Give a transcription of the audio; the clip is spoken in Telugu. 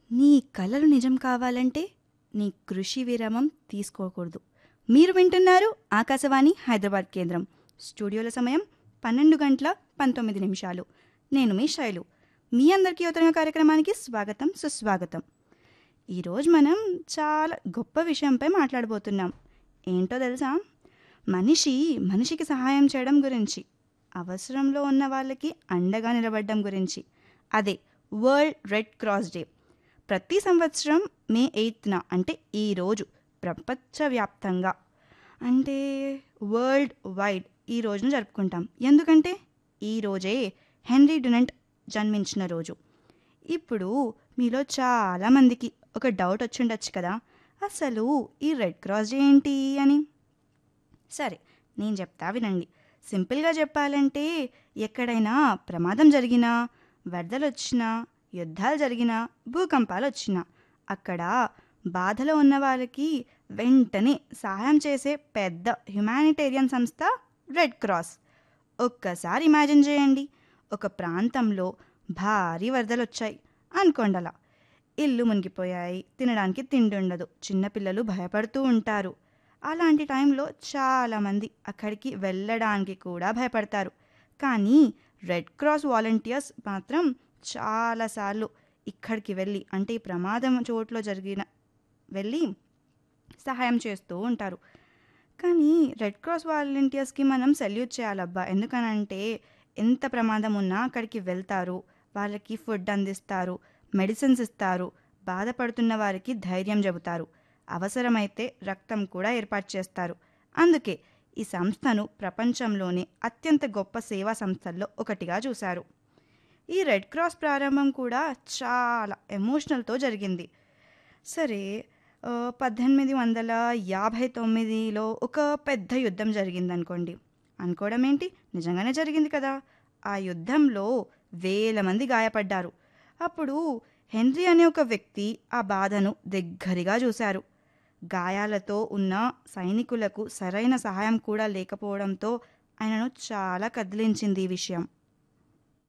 నీ కలలు నిజం కావాలంటే నీ కృషి విరామం తీసుకోకూడదు మీరు వింటున్నారు ఆకాశవాణి హైదరాబాద్ కేంద్రం స్టూడియోల సమయం పన్నెండు గంటల పంతొమ్మిది నిమిషాలు నేను మీ శైలు మీ అందరికీ యువతరంగ కార్యక్రమానికి స్వాగతం సుస్వాగతం ఈరోజు మనం చాలా గొప్ప విషయంపై మాట్లాడబోతున్నాం ఏంటో తెలుసా మనిషి మనిషికి సహాయం చేయడం గురించి అవసరంలో ఉన్న వాళ్ళకి అండగా నిలబడడం గురించి అదే వరల్డ్ రెడ్ క్రాస్ డే ప్రతి సంవత్సరం మే ఎయిత్న అంటే ఈరోజు ప్రపంచవ్యాప్తంగా అంటే వరల్డ్ వైడ్ ఈ రోజును జరుపుకుంటాం ఎందుకంటే ఈ రోజే హెన్రీ డునెంట్ జన్మించిన రోజు ఇప్పుడు మీలో చాలామందికి ఒక డౌట్ వచ్చి ఉండొచ్చు కదా అసలు ఈ రెడ్ క్రాస్ డే ఏంటి అని సరే నేను చెప్తా వినండి సింపుల్గా చెప్పాలంటే ఎక్కడైనా ప్రమాదం జరిగినా వరదలు వచ్చినా యుద్ధాలు జరిగినా భూకంపాలు వచ్చినా అక్కడ బాధలో ఉన్న వాళ్ళకి వెంటనే సహాయం చేసే పెద్ద హ్యుమానిటేరియన్ సంస్థ రెడ్ క్రాస్ ఒక్కసారి ఇమాజిన్ చేయండి ఒక ప్రాంతంలో భారీ వరదలు వచ్చాయి అనుకోండి అలా ఇల్లు మునిగిపోయాయి తినడానికి తిండి ఉండదు చిన్నపిల్లలు భయపడుతూ ఉంటారు అలాంటి టైంలో చాలామంది అక్కడికి వెళ్ళడానికి కూడా భయపడతారు కానీ రెడ్ క్రాస్ వాలంటీర్స్ మాత్రం చాలాసార్లు ఇక్కడికి వెళ్ళి అంటే ఈ ప్రమాదం చోట్లో జరిగిన వెళ్ళి సహాయం చేస్తూ ఉంటారు కానీ రెడ్ క్రాస్ వాలంటీర్స్కి మనం సెల్యూట్ చేయాలబ్బా ఎందుకనంటే ఎంత ప్రమాదం ఉన్నా అక్కడికి వెళ్తారు వాళ్ళకి ఫుడ్ అందిస్తారు మెడిసిన్స్ ఇస్తారు బాధపడుతున్న వారికి ధైర్యం చెబుతారు అవసరమైతే రక్తం కూడా ఏర్పాటు చేస్తారు అందుకే ఈ సంస్థను ప్రపంచంలోనే అత్యంత గొప్ప సేవా సంస్థల్లో ఒకటిగా చూశారు ఈ రెడ్ క్రాస్ ప్రారంభం కూడా చాలా ఎమోషనల్తో జరిగింది సరే ఆ, పద్దెనిమిది వందల యాభై తొమ్మిదిలో ఒక పెద్ద యుద్ధం జరిగింది అనుకోండి అనుకోవడం ఏంటి నిజంగానే జరిగింది కదా ఆ యుద్ధంలో వేల మంది గాయపడ్డారు అప్పుడు హెన్రీ అనే ఒక వ్యక్తి ఆ బాధను దగ్గరగా చూశారు గాయాలతో ఉన్న సైనికులకు సరైన సహాయం కూడా లేకపోవడంతో ఆయనను చాలా కదిలించింది ఈ విషయం